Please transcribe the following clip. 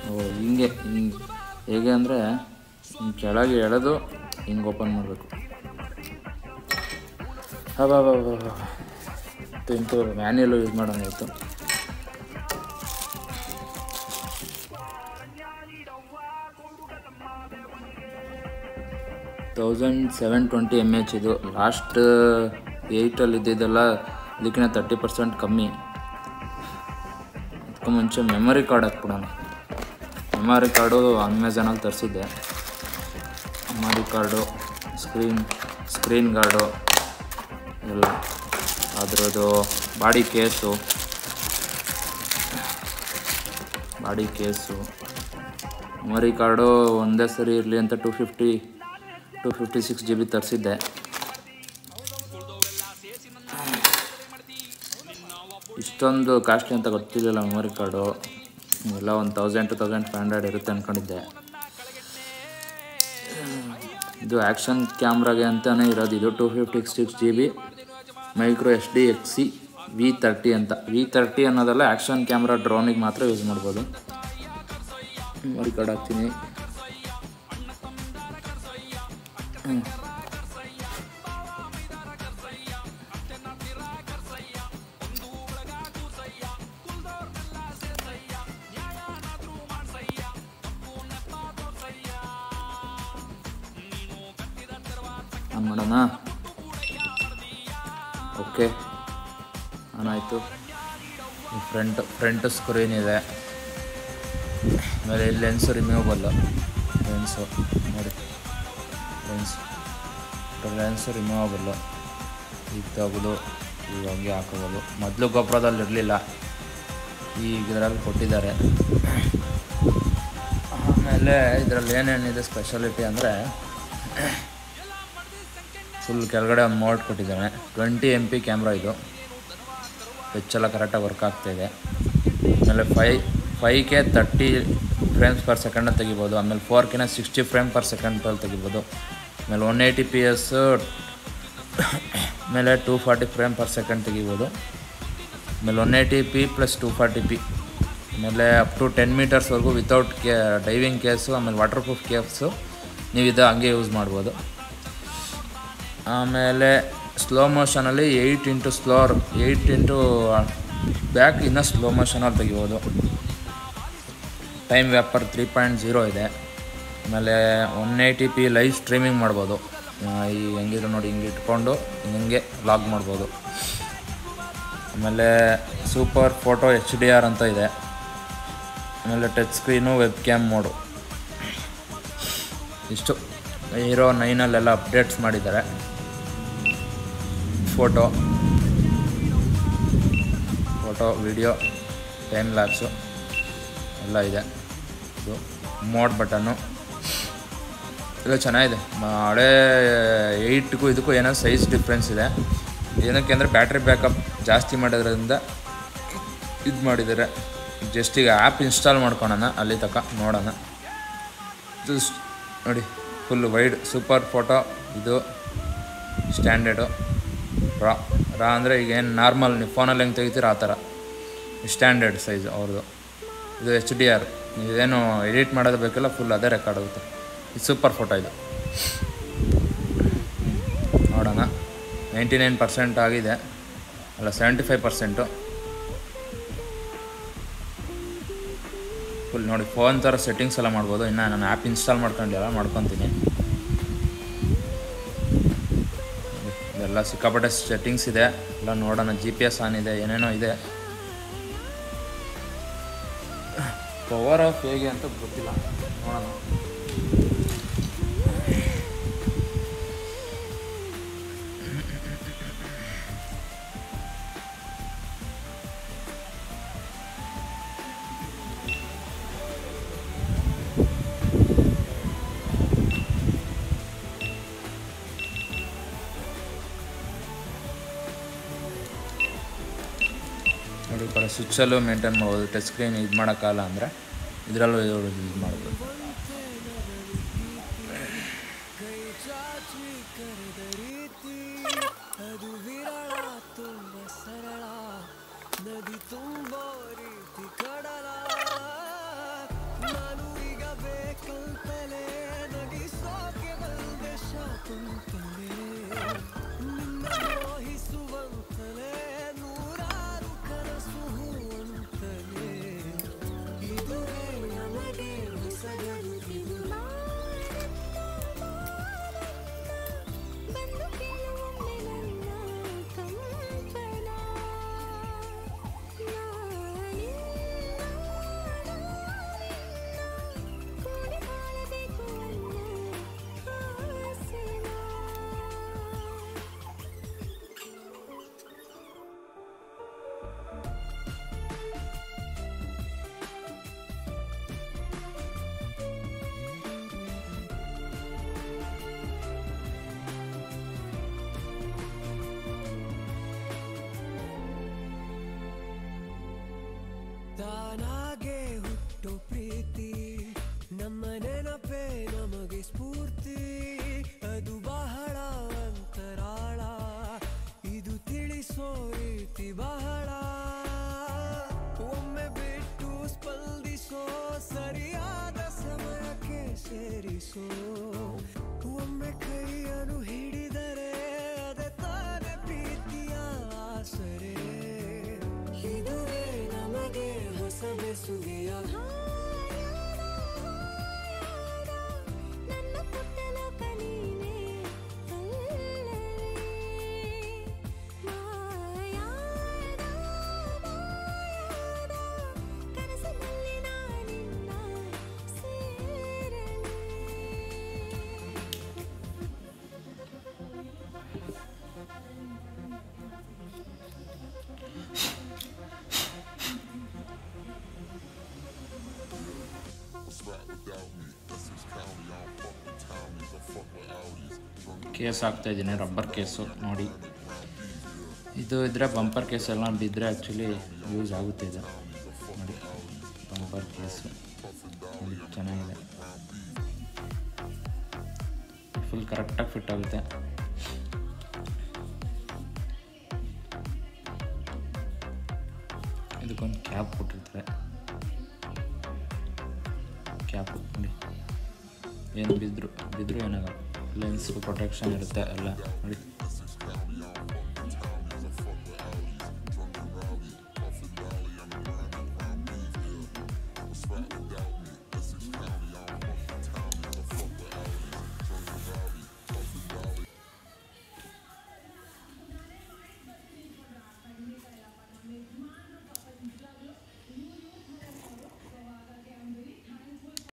ಓ ಹಿಂಗೆ ಹಿಂಗೆ ಹೇಗೆ ಅಂದರೆ ಹಿಂಗೆ ಕೆಳಗೆ ಎಳೆದು ಹಿಂಗೆ ಓಪನ್ ಮಾಡಬೇಕು ಹಬ ಇಂತು ಮ್ಯಾನ್ಯಲ್ಲು ಯೂಸ್ ಮಾಡೋಂಗಾಯ್ತು thousand seven twenty M H ಇದು ಲಾಸ್ಟ್ ಏಯ್ಟಲ್ಲಿ ಇದ್ದಿದ್ದೆಲ್ಲ ಇದಕ್ಕಿಂತ ತರ್ಟಿ ಪರ್ಸೆಂಟ್ ಕಮ್ಮಿ ಅದಕ್ಕೂ ಮುಂಚೆ ಮೆಮೊರಿ ಕಾರ್ಡ್ ಹಾಕ್ಬಿಡೋಣ ಮೆಮೊರಿ ಕಾರ್ಡು ಅಮೆಝಾನಲ್ಲಿ ತರಿಸಿದ್ದೆ memory card screen screen guard ಎಲ್ಲ ಅದರದ್ದು body case body case memory card ಒಂದೇ ಸರಿ ಇರಲಿ ಅಂತ two fifty two fifty six G B ತರಿಸಿದ್ದೆ ಇಷ್ಟೊಂದು ಕಾಸ್ಟ್ಲಿ ಅಂತ ಗೊತ್ತಿರಲಿಲ್ಲ ಮೆಮೊರಿ ಕಾರ್ಡು ಎಲ್ಲ ಒಂದು thousand two thousand five hundred ಇರುತ್ತೆ ಅಂದ್ಕೊಂಡಿದ್ದೆ ಇದು ಆ್ಯಕ್ಷನ್ ಕ್ಯಾಮ್ರಾಗೆ ಅಂತಲೇ ಇರೋದು ಇದು two fifty six G B micro H D X C V thirty ಅಂತ ವಿ ತರ್ಟಿ ಅನ್ನೋದೆಲ್ಲ ಆ್ಯಕ್ಷನ್ ಕ್ಯಾಮ್ರಾ ಡ್ರೋನಿಗೆ ಮಾತ್ರ ಯೂಸ್ ಮಾಡ್ಬೋದು ಮೆಮೊರಿ ಕಾರ್ಡ್ ಹಾಕ್ತೀನಿ ಹ್ಮ್. ಆನ್ ಮಾಡೋಣ ಓಕೆ ಆನ್ ಆಯಿತು ಫ್ರಂಟ್ ಫ್ರಂಟ್ ಸ್ಕ್ರೀನ್ ಇದೆ ಆಮೇಲೆ ಲೆನ್ಸ್ ರಿಮೂವಬಲ್ ಲೆನ್ಸು ನೋಡಿ ಲೆನ್ಸ್ ಲೆನ್ಸ್ ರಿಮೂವಬಲ್ಲು ಈಗ ತೆಗೆದು ಈಗ ಹಂಗೆ ಹಾಕೋಬೋದು ಮೊದಲು ಗೊಬ್ಬರದಲ್ಲಿ ಇರಲಿಲ್ಲ ಈಗ ಇದರಲ್ಲಿ ಕೊಟ್ಟಿದ್ದಾರೆ ಆಮೇಲೆ ಇದರಲ್ಲಿ ಏನೇನಿದೆ ಸ್ಪೆಷಾಲಿಟಿ ಅಂದರೆ ಫುಲ್ ಕೆಳಗಡೆ ಒಂದು ಮೋಡ್ ಕೊಟ್ಟಿದ್ದಾನೆ ಟ್ವೆಂಟಿ ಎಮ್ ಪಿ ಕ್ಯಾಮ್ರಾ ಇದು ಹೆಚ್ಚೆಲ್ಲ ಕರೆಕ್ಟಾಗಿ ವರ್ಕ್ ಆಗ್ತಾಯಿದೆ ಆಮೇಲೆ five five K thirty frames per second ತೆಗಿಬೋದು ಆಮೇಲೆ ಫೋರ್ ಕೆನ ಸಿಕ್ಸ್ಟಿ ಫ್ರೇಮ್ ಪರ್ ಸೆಕೆಂಡಲ್ಲಿ ತೆಗಿಬೋದು ಆಮೇಲೆ ಒನ್ ಏಯ್ಟಿ ಪಿ ಎಸ್ ಆಮೇಲೆ two forty frame per second ತೆಗಿಬೋದು ಆಮೇಲೆ one eighty P plus two forty P ಆಮೇಲೆ ಅಪ್ ಟು ಟೆನ್ ಮೀಟರ್ಸ್ವರೆಗೂ ವಿತೌಟ್ ಕೇ ಡೈವಿಂಗ್ ಕೇಸು ಆಮೇಲೆ ವಾಟರ್ ಪ್ರೂಫ್ ಕೇವ್ಸು ನೀವು ಇದು ಹಂಗೆ ಯೂಸ್ ಮಾಡ್ಬೋದು ಆಮೇಲೆ ಸ್ಲೋ ಮೋಷನಲ್ಲಿ eight into slower eight into back ಇನ್ನೂ ಸ್ಲೋ ಮೋಷನಲ್ಲಿ ತೆಗಿಬೋದು ಟೈಮ್ ವ್ಯಾಪರ್ ತ್ರೀ ಪಾಯಿಂಟ್ ಜೀರೋ ಇದೆ ಆಮೇಲೆ one eighty P live streaming ಮಾಡ್ಬೋದು ಆ, ಈ ಹೆಂಗಿದ್ರು ನೋಡಿ ಹಿಂಗೆ ಇಟ್ಕೊಂಡು ಹಿಂಗೆ ಲಾಗ್ ಮಾಡ್ಬೋದು ಆಮೇಲೆ super photo H D R ಅಂತ ಇದೆ ಆಮೇಲೆ touch screen web cam mode ಇಷ್ಟು ಹೀರೋ ನೈನಲ್ಲೆಲ್ಲ ಅಪ್ಡೇಟ್ಸ್ ಮಾಡಿದ್ದಾರೆ photo photo video time lapse ಎಲ್ಲ ಇದೆ ಇದು ಮೋಡ್ ಬಟನ್ನು ಇದು ಚೆನ್ನಾಗಿದೆ ಮ- ಹಳೇ ಏಯ್ಟ್ಗೂ ಇದಕ್ಕೂ ಏನೋ ಸೈಜ್ ಡಿಫ್ರೆನ್ಸ್ ಇದೆ ಏನಕ್ಕೆ ಅಂದರೆ ಬ್ಯಾಟ್ರಿ ಬ್ಯಾಕಪ್ ಜಾಸ್ತಿ ಮಾಡೋದ್ರಿಂದ ಇದು ಮಾಡಿದ್ದಾರೆ ಜಸ್ಟ್ ಈಗ ಆ್ಯಪ್ ಇನ್ಸ್ಟಾಲ್ ಮಾಡ್ಕೊಳೋಣ ಅಲ್ಲಿ ತನಕ ನೋಡೋಣ ಇದು ಸ್- ನೋಡಿ ಫುಲ್ ವೈಡ್ ಸೂಪರ್ ಫೋಟೋ ಇದು ಸ್ಟ್ಯಾಂಡರ್ಡು ರಾ ರಾ ಅಂದರೆ ಈಗ ಏನು ನಾರ್ಮಲ್ ನೀವು ಫೋನಲ್ಲಿ ಹೆಂಗೆ ತೆಗಿತೀರ ಆ ಥರ ಸ್ಟ್ಯಾಂಡರ್ಡ್ ಸೈಜ್ ಅವ್ರದ್ದು ಇದು ಎಚ್ ಡಿ ಆರ್ ನೀವೇನು ಎಡಿಟ್ ಮಾಡೋದು ಬೇಕಿಲ್ಲ ಫುಲ್ ಅದೇ ರೆಕಾರ್ಡ್ ಆಗುತ್ತೆ ಇದು ಸೂಪರ್ ಫೋಟೋ ಇದು ನೋಡೋಣ ನೈಂಟಿ ನೈನ್ ಪರ್ಸೆಂಟ್ ಆಗಿದೆ ಅಲ್ಲ ಸೆವೆಂಟಿ ಫೈವ್ ಪರ್ಸೆಂಟು ಫುಲ್ ನೋಡಿ ಫೋನ್ ಥರ ಸೆಟ್ಟಿಂಗ್ಸ್ ಎಲ್ಲ ಮಾಡ್ಬೋದು ಇನ್ನು ನಾನು ಆ್ಯಪ್ ಇನ್ಸ್ಟಾಲ್ ಮಾಡ್ಕೊಂಡಿಲ್ಲ ಮಾಡ್ಕೊತೀನಿ ನೋಡಿ, ಇದೆಲ್ಲ ಸಿಕ್ಕಾಪಟ್ಟೆ ಸೆಟ್ಟಿಂಗ್ಸ್ ಇದೆ ಎಲ್ಲ ನೋಡೋಣ ಜಿ ಪಿ ಎಸ್ ಆನ್ ಇದೆ ಏನೇನೋ ಇದೆ ಪವರ್ ಆಫ್ ಹೇಗೆ ಅಂತ ಗೊತ್ತಿಲ್ಲ ನೋಡೋಣ ನೋಡಿ ಈ ಕಡೆ ಸ್ವಿಚ್ಚಲ್ಲೂ ಮೇಂಟೈನ್ ಮಾಡ್ಬೋದು ಟಚ್ ಸ್ಕ್ರೀನ್ ಇದು ಮಾಡೋಕ್ಕಲ್ಲ ಅಂದರೆ ಇದರಲ್ಲೂ ಯೂಸ್ ಮಾಡ್ಬೋದು ನದಿ ತುಂಬೋ ರೀತಿ ಕಡಲ ಬಂದು ಕೆಲವೊಮ್ಮೆ ನನ್ನ ಕಂಪನ ನಾನಿನ್ನ ಕೂಡಿ ಬಾಳಬೇಕು ಅನ್ನೋ ಆಸೆನ ತಾನಾಗೆ ಹುಟ್ಟು ಪ್ರೀತಿ ನಮ್ಮ ನೆನಪೇ ನಮಗೆ ಸ್ಫೂರ್ತಿ ಅದು ಬಹಳ ಅಂತರಾಳ ಇದು ತಿಳಿಸೋ ರೀತಿ ಬಹಳ ಒಮ್ಮೆ ಬಿಟ್ಟು ಸ್ಪಂದಿಸೋ ಸರಿಯಾದ ಸಮಯಕ್ಕೆ ಸೇರಿಸೋ ಒಮ್ಮೆ ಕೈಯನ್ನು ಹಿಡಿದರೆ ಅದೇ ತಾನೇ ಪ್ರೀತಿಯ ಆಸರೆ ಇದುವೇ ನಮಗೆ ಹೊಸ ಬೆಸುಗೆಯ ನನ್ನ ಪುಟ್ಟ ಲೋಕ ನೀನೇ ಅಲ್ಲವೇ ಮಾಯಾದ ಮಾಯಾದ ಕನಸಿನಲ್ಲಿ ನಾನಿನ್ನ ಸೇರಲೇ ಕೇಸ್ ಹಾಕ್ತಾ ಇದ್ದೀನಿ ರಬ್ಬರ್ ಕೇಸು ನೋಡಿ ಇದು ಇದ್ರೆ ಬಂಪರ್ ಕೇಸ್ ಎಲ್ಲ ಬಿದ್ದರೆ ಆ್ಯಕ್ಚುಲಿ ಯೂಸ್ ಆಗುತ್ತೆ ಇದು ನೋಡಿ ಬಂಪರ್ ಕೇಸು ನೋಡಿ ಚೆನ್ನಾಗಿದೆ ಫುಲ್ ಕರೆಕ್ಟಾಗಿ ಫಿಟ್ ಆಗುತ್ತೆ ಇದಕ್ಕೊಂದು ಕ್ಯಾಪ್ ಕೊಟ್ಟಿರ್ತಾರೆ ಕ್ಯಾಪು ನೋಡಿ ಏನು ಬಿದ್ದರು ಬಿದ್ದರೂ ಏನಾಗಲ್ಲ ಲೆನ್ಸ್ಗೂ ಪ್ರೊಟೆಕ್ಷನ್ ಇರುತ್ತೆ ಎಲ್ಲ ನೋಡಿ